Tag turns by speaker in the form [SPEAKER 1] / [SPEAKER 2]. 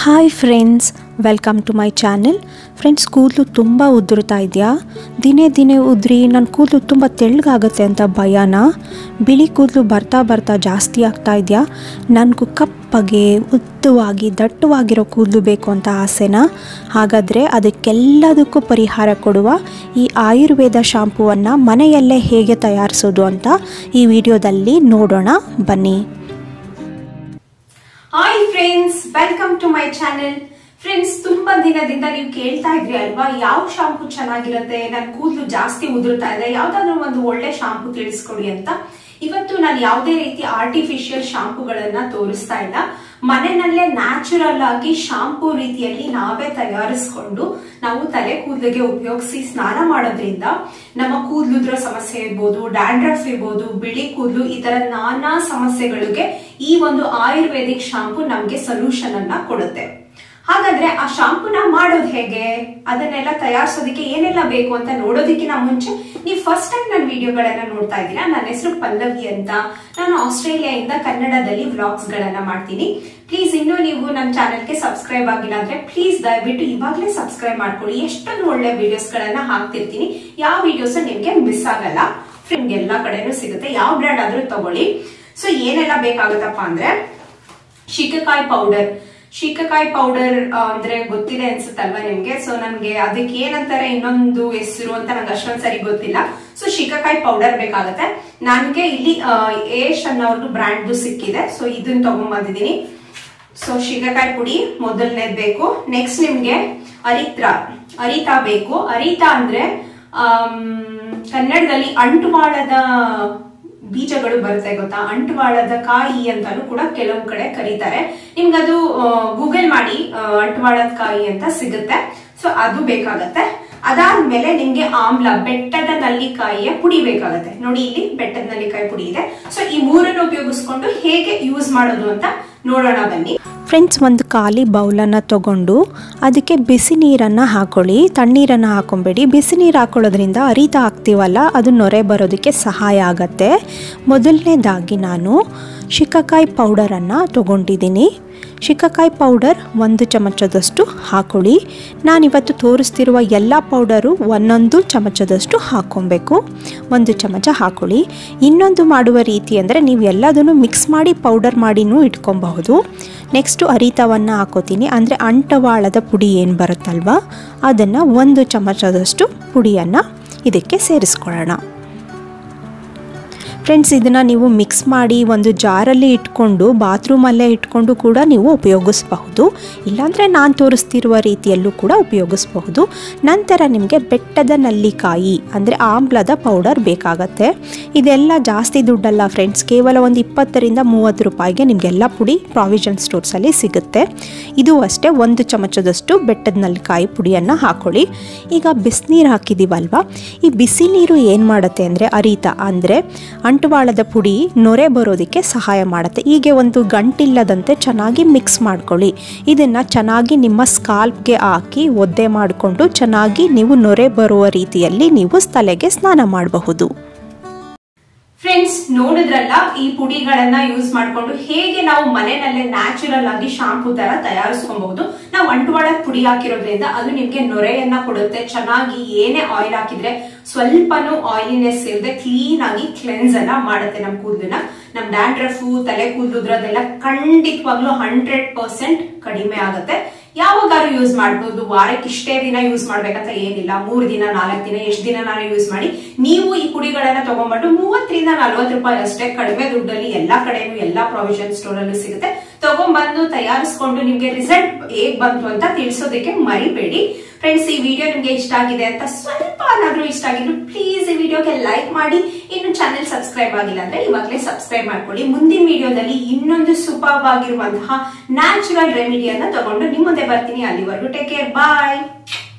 [SPEAKER 1] hi friends welcome to my channel friends ಕೂದಲು ತುಂಬ ಉದುರ್ತಾ ಇದೆಯಾ ದಿನೇ ದಿನೇ ಉದ್ರಿ ನನ್ನ ಕೂದಲು ತುಂಬ ತೆಳ್ಳಗಾಗುತ್ತೆ ಅಂತ ಭಯನ ಬಿಳಿ ಕೂದಲು ಬರ್ತಾ ಬರ್ತಾ ಜಾಸ್ತಿ ಆಗ್ತಾ ಇದೆಯಾ ನನಗೂ ಕಪ್ಪಗೆ ಉದ್ದವಾಗಿ ದಟ್ಟವಾಗಿರೋ ಕೂದಲು ಬೇಕು ಅಂತ ಆಸೆನಾ ಹಾಗಾದರೆ ಅದಕ್ಕೆಲ್ಲದಕ್ಕೂ ಪರಿಹಾರ ಕೊಡುವ ಈ ಆಯುರ್ವೇದ ಶಾಂಪೂವನ್ನು ಮನೆಯಲ್ಲೇ ಹೇಗೆ ತಯಾರಿಸೋದು ಅಂತ ಈ ವಿಡಿಯೋದಲ್ಲಿ ನೋಡೋಣ ಬನ್ನಿ
[SPEAKER 2] hi friends welcome to my channel friends ತುಂಬಾ ದಿನದಿಂದ ನೀವು ಕೇಳ್ತಾ ಇದ್ರಿ ಅಲ್ವಾ ಯಾವ ಶಾಂಪು ಚೆನ್ನಾಗಿರುತ್ತೆ ನನ್ ಕೂದಲು ಜಾಸ್ತಿ ಉದುರ್ತಾ ಇದೆ ಯಾವ್ದಾದ್ರು ಒಂದು ಒಳ್ಳೆ ಶಾಂಪು ತಿಳಿಸ್ಕೊಡಿ ಅಂತ ಇವತ್ತು ನಾನು ಯಾವುದೇ ರೀತಿ ಆರ್ಟಿಫಿಷಿಯಲ್ ಶಾಂಪುಗಳನ್ನ ತೋರಿಸ್ತಾ ಇಲ್ಲ ಮನೆಯಲ್ಲೇ ನ್ಯಾಚುರಲ್ ಆಗಿ ಶಾಂಪೂ ರೀತಿಯಲ್ಲಿ ನಾವೇ ತಯಾರಿಸ್ಕೊಂಡು ನಾವು ತಲೆ ಕೂದಲಿಗೆ ಉಪಯೋಗಿಸಿ ಸ್ನಾನ ಮಾಡೋದ್ರಿಂದ ನಮ್ಮ ಕೂದಲುದ್ರ ಸಮಸ್ಯೆ ಇರ್ಬೋದು ಡ್ಯಾಂಡ್ರಫ್ ಇರ್ಬೋದು ಬಿಳಿ ಕೂದಲು ಈ ತರ ನಾನಾ ಸಮಸ್ಯೆಗಳಿಗೆ ಈ ಒಂದು ಆಯುರ್ವೇದಿಕ್ ಶಾಂಪು ನಮ್ಗೆ ಸೊಲ್ಯೂಷನ್ ಅನ್ನ ಕೊಡುತ್ತೆ ಹಾಗಾದ್ರೆ ಆ ಶಾಂಪೂನ ಮಾಡೋದು ಹೇಗೆ ಅದನ್ನೆಲ್ಲ ತಯಾರಿಸೋದಕ್ಕೆ ಏನೆಲ್ಲ ಬೇಕು ಅಂತ ನೋಡೋದಕ್ಕಿಂತ ಮುಂಚೆ ನೀವು ಫಸ್ಟ್ ಟೈಮ್ ನನ್ನ ವಿಡಿಯೋಗಳನ್ನ ನೋಡ್ತಾ ಇದ್ದೀರಾ ನನ್ನ ಹೆಸರು ಪಲ್ಲವಿ ಅಂತ ನಾನು ಆಸ್ಟ್ರೇಲಿಯಾದಿಂದ ಕನ್ನಡದಲ್ಲಿ ವ್ಲಾಗ್ಸ್ ಗಳನ್ನ ಮಾಡ್ತೀನಿ ಪ್ಲೀಸ್ ಇನ್ನೂ ನೀವು ನನ್ನ ಚಾನೆಲ್ಗೆ ಸಬ್ಸ್ಕ್ರೈಬ್ ಆಗಿಲ್ಲ ಅಂದ್ರೆ ಪ್ಲೀಸ್ ದಯವಿಟ್ಟು ಇವಾಗಲೇ ಸಬ್ಸ್ಕ್ರೈಬ್ ಮಾಡ್ಕೊಳ್ಳಿ ಎಷ್ಟೊಂದು ಒಳ್ಳೆ ವಿಡಿಯೋಸ್ ಗಳನ್ನ ಹಾಕ್ತಿರ್ತೀನಿ ಯಾವ ವಿಡಿಯೋಸ್ ನಿಮ್ಗೆ ಮಿಸ್ ಆಗಲ್ಲ ನಿಮ್ಗೆ ಎಲ್ಲಾ ಕಡೆನೂ ಸಿಗುತ್ತೆ ಯಾವ ಬ್ರ್ಯಾಂಡ್ ಆದ್ರೂ ತಗೊಳ್ಳಿ ಸೊ ಏನೆಲ್ಲ ಬೇಕಾಗುತ್ತಪ್ಪ ಅಂದ್ರೆ ಶಿಕಕಾಯಿ ಪೌಡರ್ ಶಿಕಕಾಯಿ ಪೌಡರ್ ಅಂದ್ರೆ ಗೊತ್ತಿದೆ ಅನ್ಸುತ್ತಲ್ವಾ ನಿಮ್ಗೆ ಸೊ ನನ್ಗೆ ಅದಕ್ಕೆ ಏನಂತಾರೆ ಇನ್ನೊಂದು ಹೆಸರು ಅಂತ ನಂಗೆ ಅಷ್ಟೊಂದ್ ಸರಿ ಗೊತ್ತಿಲ್ಲ ಸೊ ಶಿಕಕಾಯಿ ಪೌಡರ್ ಬೇಕಾಗತ್ತೆ ನನ್ಗೆ ಇಲ್ಲಿ ಏಷ್ ಅನ್ನೋರ್ದು ಬ್ರ್ಯಾಂಡ್ ಸಿಕ್ಕಿದೆ ಸೊ ಇದನ್ನ ತಗೊಂಡ್ಬಂದಿದ್ದೀನಿ ಸೊ ಶಿಕಕಾಯಿ ಪುಡಿ ಮೊದಲನೇದ್ ಬೇಕು ನೆಕ್ಸ್ಟ್ ನಿಮ್ಗೆ ಅರಿತ್ರ ಅರಿತಾ ಬೇಕು ಅರಿತಾ ಅಂದ್ರೆ ಕನ್ನಡದಲ್ಲಿ ಅಂಟುವಾಳದ ಬೀಜಗಳು ಬರುತ್ತೆ ಗೊತ್ತಾ ಅಂಟುವಾಳದ ಕಾಯಿ ಅಂತಾನು ಕೂಡ ಕೆಲವು ಕಡೆ ಕರೀತಾರೆ ನಿಮ್ಗದು ಗೂಗಲ್ ಮಾಡಿ ಅಂಟುವಾಳದ ಕಾಯಿ ಅಂತ ಸಿಗುತ್ತೆ ಸೊ ಅದು ಬೇಕಾಗತ್ತೆ ಅದಾದ್ಮೇಲೆ ನಿಮ್ಗೆ ಆಮ್ಲ ಬೆಟ್ಟದ ನಲ್ಲಿಕಾಯಿಯ ಪುಡಿ ಬೇಕಾಗತ್ತೆ ನೋಡಿ ಇಲ್ಲಿ ಬೆಟ್ಟದ ನಲ್ಲಿಕಾಯಿ ಪುಡಿ ಇದೆ ಸೊ ಈ ಮೂರನ್ನು ಉಪಯೋಗಿಸ್ಕೊಂಡು ಹೇಗೆ ಯೂಸ್ ಮಾಡೋದು ಅಂತ ನೋಡೋಣ ಬನ್ನಿ
[SPEAKER 1] ಫ್ರೆಂಡ್ಸ್ ಒಂದು ಖಾಲಿ ಬೌಲನ್ನು ತಗೊಂಡು ಅದಕ್ಕೆ ಬಿಸಿ ನೀರನ್ನು ಹಾಕೊಳ್ಳಿ ತಣ್ಣೀರನ್ನು ಹಾಕೊಬೇಡಿ ಬಿಸಿ ನೀರು ಹಾಕೊಳ್ಳೋದ್ರಿಂದ ಅರಿತ ಹಾಕ್ತೀವಲ್ಲ ಅದು ನೊರೆ ಬರೋದಕ್ಕೆ ಸಹಾಯ ಆಗತ್ತೆ ಮೊದಲನೇದಾಗಿ ನಾನು ಶಿಕ್ಕಕಾಯಿ ಪೌಡರನ್ನು ತೊಗೊಂಡಿದ್ದೀನಿ ಶಿಕ್ಕಕಾಯಿ ಪೌಡರ್ ಒಂದು ಚಮಚದಷ್ಟು ಹಾಕೊಳ್ಳಿ ನಾನಿವತ್ತು ತೋರಿಸ್ತಿರುವ ಎಲ್ಲ ಪೌಡರು ಒಂದೊಂದು ಚಮಚದಷ್ಟು ಹಾಕ್ಕೊಬೇಕು ಒಂದು ಚಮಚ ಹಾಕೊಳ್ಳಿ ಇನ್ನೊಂದು ಮಾಡುವ ರೀತಿ ಅಂದರೆ ನೀವು ಎಲ್ಲದನ್ನು ಮಿಕ್ಸ್ ಮಾಡಿ ಪೌಡರ್ ಮಾಡಿನೂ ಇಟ್ಕೊಬಹುದು ನೆಕ್ಸ್ಟು ಅರಿತವನ್ನು ಹಾಕೋತೀನಿ ಅಂದರೆ ಅಂಟವಾಳದ ಪುಡಿ ಏನು ಬರುತ್ತಲ್ವ ಅದನ್ನು ಒಂದು ಚಮಚದಷ್ಟು ಪುಡಿಯನ್ನು ಇದಕ್ಕೆ ಸೇರಿಸ್ಕೊಳ್ಳೋಣ ಫ್ರೆಂಡ್ಸ್ ಇದನ್ನು ನೀವು ಮಿಕ್ಸ್ ಮಾಡಿ ಒಂದು ಜಾರಲ್ಲಿ ಇಟ್ಕೊಂಡು ಬಾತ್ರೂಮಲ್ಲೇ ಇಟ್ಕೊಂಡು ಕೂಡ ನೀವು ಉಪಯೋಗಿಸಬಹುದು ಇಲ್ಲಾಂದರೆ ನಾನು ತೋರಿಸ್ತಿರುವ ರೀತಿಯಲ್ಲೂ ಕೂಡ ಉಪಯೋಗಿಸಬಹುದು ನಂತರ ನಿಮಗೆ ಬೆಟ್ಟದ ನಲ್ಲಿಕಾಯಿ ಅಂದರೆ ಆಮ್ಲದ ಪೌಡರ್ ಬೇಕಾಗತ್ತೆ ಇದೆಲ್ಲ ಜಾಸ್ತಿ ದುಡ್ಡಲ್ಲ ಫ್ರೆಂಡ್ಸ್ ಕೇವಲ ಒಂದು ಇಪ್ಪತ್ತರಿಂದ ಮೂವತ್ತು ರೂಪಾಯಿಗೆ ನಿಮಗೆಲ್ಲ ಪುಡಿ ಪ್ರಾವಿಷನ್ ಸ್ಟೋರ್ಸಲ್ಲಿ ಸಿಗುತ್ತೆ ಇದು ಅಷ್ಟೇ ಒಂದು ಚಮಚದಷ್ಟು ಬೆಟ್ಟದ ನಲ್ಲಿಕಾಯಿ ಪುಡಿಯನ್ನು ಹಾಕೊಳ್ಳಿ ಈಗ ಬಿಸಿನೀರು ಹಾಕಿದ್ದೀವಲ್ವ ಈ ಬಿಸಿ ನೀರು ಏನು ಮಾಡುತ್ತೆ ಅಂದರೆ ಅರಿತ ಅಂದರೆ ಅಂಟುವಾಳದ ಪುಡಿ ನೊರೆ ಬರೋದಕ್ಕೆ ಸಹಾಯ ಮಾಡುತ್ತೆ ಹೀಗೆ ಒಂದು ಗಂಟಿಲ್ಲದಂತೆ ಚೆನ್ನಾಗಿ ಮಿಕ್ಸ್ ಮಾಡ್ಕೊಳ್ಳಿ ಇದನ್ನು ಚೆನ್ನಾಗಿ ನಿಮ್ಮ ಸ್ಕಾಲ್ಪ್ಗೆ ಹಾಕಿ ಒದ್ದೆ ಮಾಡಿಕೊಂಡು ಚೆನ್ನಾಗಿ ನೀವು ನೊರೆ ಬರುವ ರೀತಿಯಲ್ಲಿ ನೀವು ತಲೆಗೆ ಸ್ನಾನ ಮಾಡಬಹುದು
[SPEAKER 2] ಫ್ರೆಂಡ್ಸ್ ನೋಡಿದ್ರಲ್ಲ ಈ ಪುಡಿಗಳನ್ನ ಯೂಸ್ ಮಾಡ್ಕೊಂಡು ಹೇಗೆ ನಾವು ಮನೆಯಲ್ಲೇ ನ್ಯಾಚುರಲ್ ಆಗಿ ಶಾಂಪೂ ತರ ತಯಾರಿಸ್ಕೊಬಹುದು ನಾವು ಅಂಟುವಾಳದ ಪುಡಿ ಹಾಕಿರೋದ್ರಿಂದ ಅದು ನಿಮ್ಗೆ ನೊರೆಯನ್ನ ಕೊಡುತ್ತೆ ಚೆನ್ನಾಗಿ ಏನೇ ಆಯಿಲ್ ಹಾಕಿದ್ರೆ ಸ್ವಲ್ಪನೂ ಆಯಿಲಿನೆಸ್ ಇಲ್ಲದೆ ಕ್ಲೀನ್ ಆಗಿ ಕ್ಲೆನ್ಸ್ ಅನ್ನ ಮಾಡುತ್ತೆ ನಮ್ ಕೂದಲನ್ನ ನಮ್ ಡ್ಯಾಂಡ್ರಫು ತಲೆ ಕೂದಲುದ್ರದೆಲ್ಲ ಖಂಡಿತವಾಗ್ಲೂ ಹಂಡ್ರೆಡ್ ಪರ್ಸೆಂಟ್ ಕಡಿಮೆ ಆಗುತ್ತೆ ಯಾವಾಗಾರು ಯೂಸ್ ಮಾಡ್ಬೋದು ವಾರಕ್ಕೆ ಇಷ್ಟೇ ದಿನ ಯೂಸ್ ಮಾಡ್ಬೇಕಂತ ಏನಿಲ್ಲ ಮೂರ್ ದಿನ ನಾಲ್ಕು ದಿನ ಎಷ್ಟು ದಿನ ನಾನು ಯೂಸ್ ಮಾಡಿ ನೀವು ಈ ಪುಡಿಗಳನ್ನ ತಗೊಂಡ್ಬಂದು ಮೂವತ್ತರಿಂದ ನಲ್ವತ್ತು ರೂಪಾಯಿ ಅಷ್ಟೇ ಕಡಿಮೆ ದುಡ್ಡಲ್ಲಿ ಎಲ್ಲಾ ಕಡೆನೂ ಎಲ್ಲಾ ಪ್ರಾವಿಷನ್ ಸ್ಟೋರ್ ಅಲ್ಲಿ ಸಿಗುತ್ತೆ ತಗೊಂಡ್ಬಂದು ತಯಾರಿಸ್ಕೊಂಡು ನಿಮ್ಗೆ ರಿಸಲ್ಟ್ ಹೇಗ್ ಬಂತು ಅಂತ ತಿಳಿಸೋದಕ್ಕೆ ಮರಿಬೇಡಿ ಫ್ರೆಂಡ್ಸ್ ಈ ವಿಡಿಯೋ ನಿಮ್ಗೆ ಇಷ್ಟ ಆಗಿದೆ ಅಂತ ಸ್ವಲ್ಪ ಏನಾದ್ರೂ ಇಷ್ಟ ಆಗಿದ್ರು ಪ್ಲೀಸ್ ಈ ವಿಡಿಯೋಗೆ ಲೈಕ್ ಮಾಡಿ ಇನ್ನು ಚಾನೆಲ್ ಸಬ್ಸ್ಕ್ರೈಬ್ ಆಗಿಲ್ಲ ಅಂದ್ರೆ ಇವಾಗಲೇ ಸಬ್ಸ್ಕ್ರೈಬ್ ಮಾಡ್ಕೊಳ್ಳಿ ಮುಂದಿನ ವಿಡಿಯೋದಲ್ಲಿ ಇನ್ನೊಂದು ಸೂಪರ್ ಆಗಿರುವಂತಹ ನ್ಯಾಚುರಲ್ ರೆಮಿಡಿಯನ್ನ ತಗೊಂಡು ನಿಮ್ಮ ಮುಂದೆ ಬರ್ತೀನಿ ಅಲ್ಲಿವರೆಗೂ ಟೇಕ್ ಕೇರ್ ಬಾಯ್